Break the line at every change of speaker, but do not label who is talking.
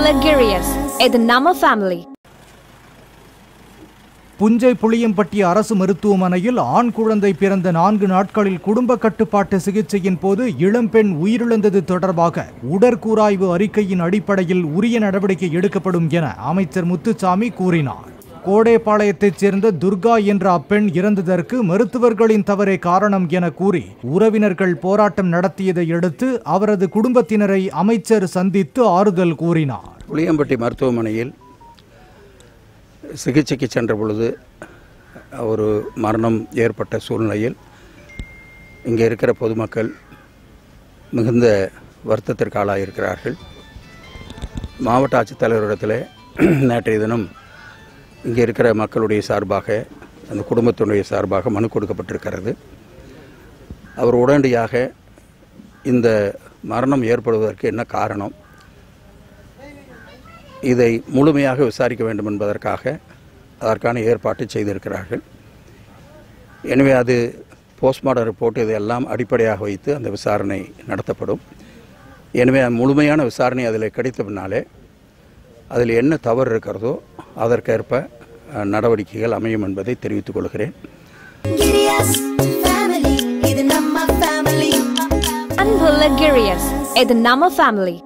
Luxurious. இது நம்ம family
புஞ்சை புளியம்பட்டி அரசு மருத்துவமனையில் ஆண் குழந்தை பிறந்த நான்கு நாட்களில் குடும்ப கட்டுப்பாட்டு சிகிச்சையின் போது இளம்பெண் உயிரிழந்தது தொடர்பாக உடற்கூராய்வு அறிக்கையின் அடிப்படையில் உரிய நடவடிக்கை எடுக்கப்படும் என அமைச்சர் முத்துசாமி கூறினார் கோடேபாளையத்தைச் சேர்ந்த துர்கா என்ற அப்பெண் இறந்ததற்கு மருத்துவர்களின் தவறே காரணம் என கூறி உறவினர்கள் போராட்டம் நடத்தியதை அடுத்து அவரது குடும்பத்தினரை அமைச்சர் சந்தித்து ஆறுதல் கூறினார்
புளியம்பட்டி மருத்துவமனையில் சிகிச்சைக்கு சென்ற பொழுது ஒரு மரணம் ஏற்பட்ட சூழ்நிலையில் இங்கே இருக்கிற பொதுமக்கள் மிகுந்த வருத்தத்திற்கு ஆளாயிருக்கிறார்கள் மாவட்ட ஆட்சித்தலைவரிடத்தில் நேற்றைய தினம் இங்கே இருக்கிற மக்களுடைய சார்பாக அந்த குடும்பத்தினுடைய சார்பாக மனு கொடுக்கப்பட்டிருக்கிறது அவர் உடனடியாக இந்த மரணம் ஏற்படுவதற்கு என்ன காரணம் இதை முழுமையாக விசாரிக்க வேண்டும் என்பதற்காக அதற்கான ஏற்பாட்டை செய்திருக்கிறார்கள் எனவே அது போஸ்ட்மார்ட்டம் ரிப்போர்ட் இதெல்லாம் அடிப்படையாக வைத்து அந்த விசாரணை நடத்தப்படும் எனவே அந்த முழுமையான விசாரணை அதில் கிடைத்த பின்னாலே அதில் என்ன தவறு இருக்கிறதோ அதற்கேற்ப அஹ், நடவடிக்கைகள் அமையும் என்பதை தெரிவித்துக் கொள்கிறேன்
Giddy-us family, இது நம்ம family.
அன்பு Luxurious. இது நம்ம ஃபேமிலி